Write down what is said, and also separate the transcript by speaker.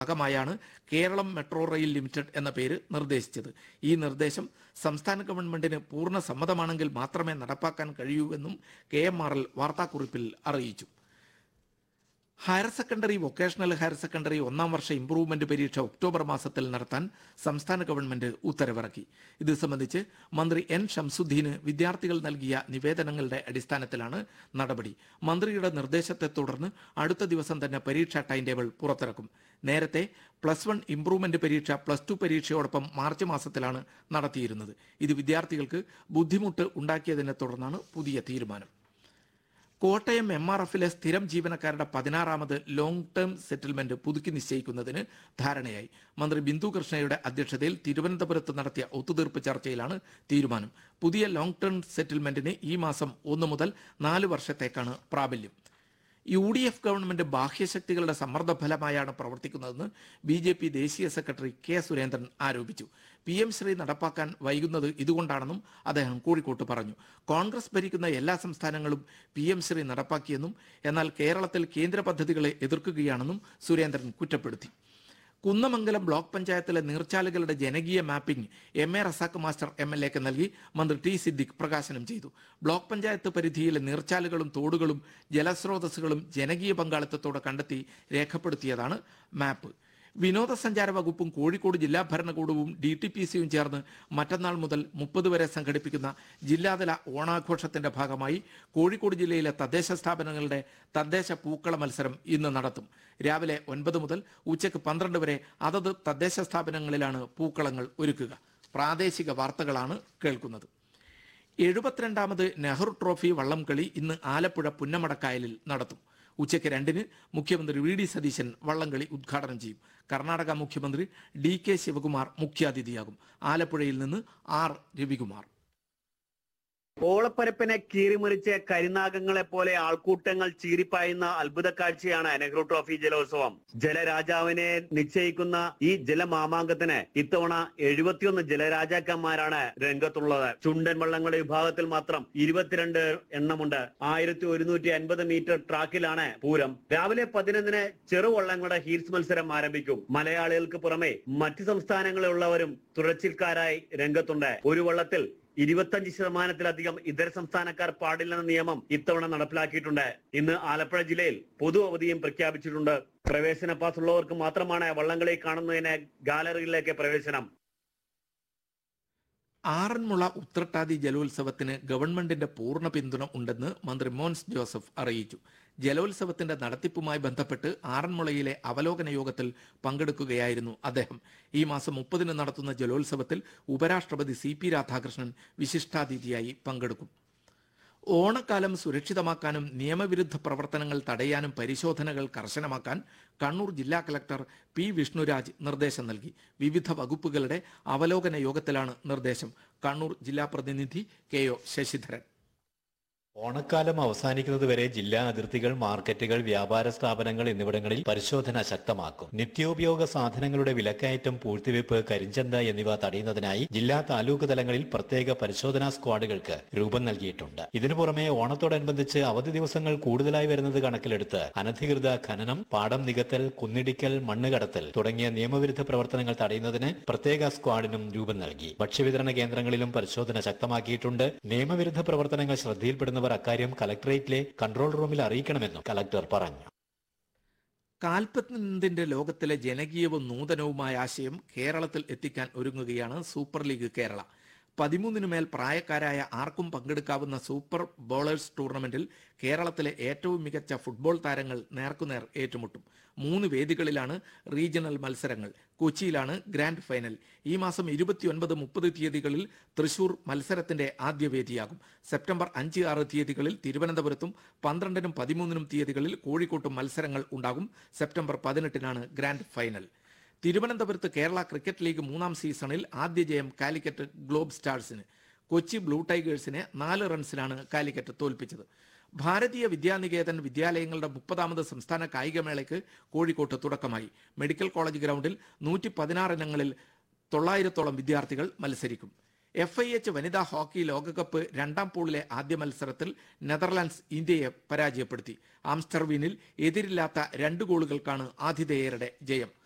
Speaker 1: ഭാഗമായാണ് Keralam metro rail limited എന്ന പേര് നിർദ്ദേശിച്ചത് ഈ നിർദ്ദേശം സംസ്ഥാന ഗവൺമെന്റിന് പൂർണ്ണ സമ്മതമാണെങ്കിൽ മാത്രമേ നടപ്പാക്കാൻ കഴിയൂവെന്നും കെ എം ആർ എൽ വാർത്താക്കുറിപ്പിൽ അറിയിച്ചു higher secondary vocational higher secondary ഒന്നാം വർഷ ഇംപ്രൂവ്മെന്റ് പരീക്ഷ ഒക്ടോബർ മാസത്തിൽ നടത്താൻ സംസ്ഥാന ഗവൺമെന്റ് ഉത്തരവിറക്കി ഇത് സംബന്ധിച്ച് മന്ത്രി എൻ ഷംസുദ്ദീന് വിദ്യാർത്ഥികൾ നൽകിയ നിവേദനങ്ങളുടെ അടിസ്ഥാനത്തിലാണ് നടപടി മന്ത്രിയുടെ നിർദ്ദേശത്തെ തുടർന്ന് അടുത്ത ദിവസം തന്നെ പരീക്ഷാ ടൈം ടേബിൾ പുറത്തിറക്കും നേരത്തെ പ്ലസ് വൺ ഇംപ്രൂവ്മെന്റ് പരീക്ഷ പ്ലസ് ടു പരീക്ഷയോടൊപ്പം മാർച്ച് മാസത്തിലാണ് നടത്തിയിരുന്നത് ഇത് വിദ്യാർത്ഥികൾക്ക് ബുദ്ധിമുട്ട് ഉണ്ടാക്കിയതിനെ തുടർന്നാണ് പുതിയ തീരുമാനം കോട്ടയം എം ആർ എഫിലെ സ്ഥിരം ജീവനക്കാരുടെ പതിനാറാമത് ലോങ് ടേം സെറ്റിൽമെന്റ് പുതുക്കി നിശ്ചയിക്കുന്നതിന് ധാരണയായി മന്ത്രി ബിന്ദു കൃഷ്ണയുടെ അധ്യക്ഷതയിൽ തിരുവനന്തപുരത്ത് നടത്തിയ ഒത്തുതീർപ്പ് ചർച്ചയിലാണ് തീരുമാനം പുതിയ ലോങ് ടേം സെറ്റിൽമെന്റിന് ഈ മാസം ഒന്ന് മുതൽ നാല് വർഷത്തേക്കാണ് പ്രാബല്യം യു ഡി എഫ് ഗവൺമെന്റ് ബാഹ്യശക്തികളുടെ സമ്മർദ്ദ ഫലമായാണ് പ്രവർത്തിക്കുന്നതെന്ന് ബി ജെ പി ദേശീയ സെക്രട്ടറി കെ സുരേന്ദ്രൻ ആരോപിച്ചു പി എം ശ്രീ നടപ്പാക്കാൻ വൈകുന്നത് ഇതുകൊണ്ടാണെന്നും അദ്ദേഹം കോഴിക്കോട്ട് പറഞ്ഞു കോൺഗ്രസ് ഭരിക്കുന്ന എല്ലാ സംസ്ഥാനങ്ങളും പി എം ശ്രീ നടപ്പാക്കിയെന്നും എന്നാൽ കേരളത്തിൽ കേന്ദ്ര പദ്ധതികളെ എതിർക്കുകയാണെന്നും സുരേന്ദ്രൻ കുറ്റപ്പെടുത്തി കുന്നമംഗലം ബ്ലോക്ക് പഞ്ചായത്തിലെ നീർച്ചാലുകളുടെ ജനകീയ mapping M A Razak master M L എക്ക് നൽകി മന്ത്രി ടി സിദ്ദിഖ് പ്രകാശനം ചെയ്തു ബ്ലോക്ക് പഞ്ചായത്ത് പരിധിയിലെ നീർച്ചാലുകളും തോടുകളും ജലസ്രോതസ്സുകളും ജനകീയ പങ്കാളിത്തത്തോടെ കണ്ടെത്തി രേഖപ്പെടുത്തിയതാണ് മാപ്പ് വിനോദസഞ്ചാര വകുപ്പും കോഴിക്കോട് ജില്ലാ ഭരണകൂടവും ഡി ടി പി സിയും ചേർന്ന് മറ്റന്നാൾ മുതൽ മുപ്പത് വരെ സംഘടിപ്പിക്കുന്ന ജില്ലാതല ഓണാഘോഷത്തിന്റെ ഭാഗമായി കോഴിക്കോട് ജില്ലയിലെ തദ്ദേശ സ്ഥാപനങ്ങളുടെ തദ്ദേശ പൂക്കള മത്സരം ഇന്ന് നടത്തും രാവിലെ ഒൻപത് മുതൽ ഉച്ചയ്ക്ക് പന്ത്രണ്ട് വരെ അതത് തദ്ദേശ സ്ഥാപനങ്ങളിലാണ് പൂക്കളങ്ങൾ ഒരുക്കുക പ്രാദേശിക വാർത്തകളാണ് കേൾക്കുന്നത് എഴുപത്തിരണ്ടാമത് നെഹ്റു ട്രോഫി വള്ളംകളി ഇന്ന് ആലപ്പുഴ പുന്നമടക്കായലിൽ നടത്തും ഉച്ചയ്ക്ക് രണ്ടിന് മുഖ്യമന്ത്രി വി ഡി സതീശൻ വള്ളംകളി ഉദ്ഘാടനം ചെയ്യും കർണാടക മുഖ്യമന്ത്രി ഡി കെ ശിവകുമാർ മുഖ്യാതിഥിയാകും ആലപ്പുഴയിൽ നിന്ന് ആർ രവികുമാർ
Speaker 2: ഓളപ്പരപ്പിനെ കീറിമുറിച്ച് കരിനാഗങ്ങളെ പോലെ ആൾക്കൂട്ടങ്ങൾ ചീറിപ്പായുന്ന അത്ഭുത കാഴ്ചയാണ് നെഹ്റു ട്രോഫി ജലോത്സവം ജലരാജാവിനെ നിശ്ചയിക്കുന്ന ഈ ജലമാമാങ്കത്തിന് ഇത്തവണ എഴുപത്തിയൊന്ന് ജലരാജാക്കന്മാരാണ് രംഗത്തുള്ളത് ചുണ്ടൻ വള്ളങ്ങളുടെ വിഭാഗത്തിൽ മാത്രം ഇരുപത്തിരണ്ട് എണ്ണമുണ്ട് ആയിരത്തി ഒരുന്നൂറ്റി അൻപത് മീറ്റർ ട്രാക്കിലാണ് പൂരം രാവിലെ പതിനൊന്നിന് ചെറുവള്ളങ്ങളുടെ ഹീൽസ് മത്സരം ആരംഭിക്കും മലയാളികൾക്ക് പുറമെ മറ്റ് സംസ്ഥാനങ്ങളിലുള്ളവരും തുഴച്ചിൽക്കാരായി രംഗത്തുണ്ട് ഒരു വള്ളത്തിൽ ഇരുപത്തഞ്ച് ശതമാനത്തിലധികം ഇതര സംസ്ഥാനക്കാർ പാടില്ലെന്ന നിയമം ഇത്തവണ നടപ്പിലാക്കിയിട്ടുണ്ട് ഇന്ന് ആലപ്പുഴ ജില്ലയിൽ പൊതു അവധിയും പ്രഖ്യാപിച്ചിട്ടുണ്ട് പ്രവേശന പാസ് ഉള്ളവർക്ക് മാത്രമാണ് വള്ളംകളി കാണുന്നതിന് ഗാലറികളിലേക്ക് പ്രവേശനം
Speaker 1: ആറന്മുള ഉത്രട്ടാതി ജലോത്സവത്തിന് ഗവൺമെന്റിന്റെ പൂർണ്ണ പിന്തുണ ഉണ്ടെന്ന് മന്ത്രി മോൻസ് ജോസഫ് അറിയിച്ചു ജലോത്സവത്തിന്റെ നടത്തിപ്പുമായി ബന്ധപ്പെട്ട് ആറന്മുളയിലെ അവലോകന യോഗത്തിൽ പങ്കെടുക്കുകയായിരുന്നു അദ്ദേഹം ഈ മാസം മുപ്പതിന് നടത്തുന്ന ജലോത്സവത്തിൽ ഉപരാഷ്ട്രപതി സി പി രാധാകൃഷ്ണൻ വിശിഷ്ടാതിഥിയായി പങ്കെടുക്കും ഓണക്കാലം സുരക്ഷിതമാക്കാനും നിയമവിരുദ്ധ പ്രവർത്തനങ്ങൾ തടയാനും പരിശോധനകൾ കർശനമാക്കാൻ കണ്ണൂർ ജില്ലാ കളക്ടർ പി വിഷ്ണുരാജ് നിർദ്ദേശം നൽകി വിവിധ വകുപ്പുകളുടെ അവലോകന യോഗത്തിലാണ് നിർദ്ദേശം കണ്ണൂർ ജില്ലാ പ്രതിനിധി കെ ഒ ശശിധരൻ
Speaker 3: ഓണക്കാലം അവസാനിക്കുന്നത് വരെ ജില്ലാ അതിർത്തികൾ മാർക്കറ്റുകൾ വ്യാപാര സ്ഥാപനങ്ങൾ എന്നിവിടങ്ങളിൽ പരിശോധന ശക്തമാക്കും നിത്യോപയോഗ സാധനങ്ങളുടെ വിലക്കയറ്റം പൂഴ്ത്തിവെപ്പ് കരിഞ്ചന്ത എന്നിവ തടയുന്നതിനായി ജില്ലാ താലൂക്ക് തലങ്ങളിൽ പ്രത്യേക പരിശോധനാ സ്ക്വാഡുകൾക്ക് രൂപം നൽകിയിട്ടുണ്ട് ഇതിനു പുറമെ ഓണത്തോടനുബന്ധിച്ച് അവധി ദിവസങ്ങൾ കൂടുതലായി വരുന്നത് കണക്കിലെടുത്ത് അനധികൃത ഖനനം പാടം നികത്തൽ കുന്നിടിക്കൽ മണ്ണ് കടത്തൽ തുടങ്ങിയ നിയമവിരുദ്ധ പ്രവർത്തനങ്ങൾ തടയുന്നതിന് പ്രത്യേക സ്ക്വാഡിനും രൂപം നൽകി ഭക്ഷ്യവിതരണ കേന്ദ്രങ്ങളിലും പരിശോധന ശക്തമാക്കിയിട്ടുണ്ട് നിയമവിരുദ്ധ പ്രവർത്തനങ്ങൾ ശ്രദ്ധയിൽപ്പെടുന്നവർ അക്കാര്യം കലക്ടറേറ്റിലെ കൺട്രോൾ റൂമിൽ അറിയിക്കണമെന്നും കലക്ടർ പറഞ്ഞു
Speaker 1: കാൽപന്തിന്റെ ലോകത്തിലെ ജനകീയവും നൂതനവുമായ ആശയം കേരളത്തിൽ എത്തിക്കാൻ ഒരുങ്ങുകയാണ് സൂപ്പർ ലീഗ് കേരള പതിമൂന്നിനു മേൽ പ്രായക്കാരായ ആർക്കും പങ്കെടുക്കാവുന്ന സൂപ്പർ ബോളേഴ്സ് ടൂർണമെന്റിൽ കേരളത്തിലെ ഏറ്റവും മികച്ച ഫുട്ബോൾ താരങ്ങൾ നേർക്കുനേർ ഏറ്റുമുട്ടും മൂന്ന് വേദികളിലാണ് റീജിയണൽ മത്സരങ്ങൾ കൊച്ചിയിലാണ് ഗ്രാൻഡ് ഫൈനൽ ഈ മാസം ഇരുപത്തിയൊൻപത് മുപ്പത് തീയതികളിൽ തൃശൂർ മത്സരത്തിന്റെ ആദ്യ വേദിയാകും സെപ്റ്റംബർ അഞ്ച് ആറ് തീയതികളിൽ തിരുവനന്തപുരത്തും പന്ത്രണ്ടിനും പതിമൂന്നിനും തീയതികളിൽ കോഴിക്കോട്ടും മത്സരങ്ങൾ ഉണ്ടാകും സെപ്റ്റംബർ പതിനെട്ടിനാണ് ഗ്രാൻഡ് ഫൈനൽ തിരുവനന്തപുരത്ത് കേരള ക്രിക്കറ്റ് ലീഗ് മൂന്നാം സീസണിൽ ആദ്യ ജയം കാലിക്കറ്റ് ഗ്ലോബ് സ്റ്റാർസിന് കൊച്ചി ബ്ലൂ ടൈഗേഴ്സിനെ നാല് റൺസിനാണ് കാലിക്കറ്റ് തോൽപ്പിച്ചത് ഭാരതീയ വിദ്യാനികേതൻ വിദ്യാലയങ്ങളുടെ മുപ്പതാമത് സംസ്ഥാന കായികമേളയ്ക്ക് കോഴിക്കോട്ട് തുടക്കമായി മെഡിക്കൽ കോളേജ് ഗ്രൗണ്ടിൽ നൂറ്റി പതിനാറ് ഇനങ്ങളിൽ തൊള്ളായിരത്തോളം വിദ്യാർത്ഥികൾ മത്സരിക്കും എഫ് ഐ എച്ച് വനിതാ ഹോക്കി ലോകകപ്പ് രണ്ടാം പൂളിലെ ആദ്യ മത്സരത്തിൽ നെതർലാൻഡ്സ് ഇന്ത്യയെ പരാജയപ്പെടുത്തി ആംസ്റ്റർവീനിൽ എതിരില്ലാത്ത രണ്ട് ഗോളുകൾക്കാണ് ആതിഥേയരുടെ ജയം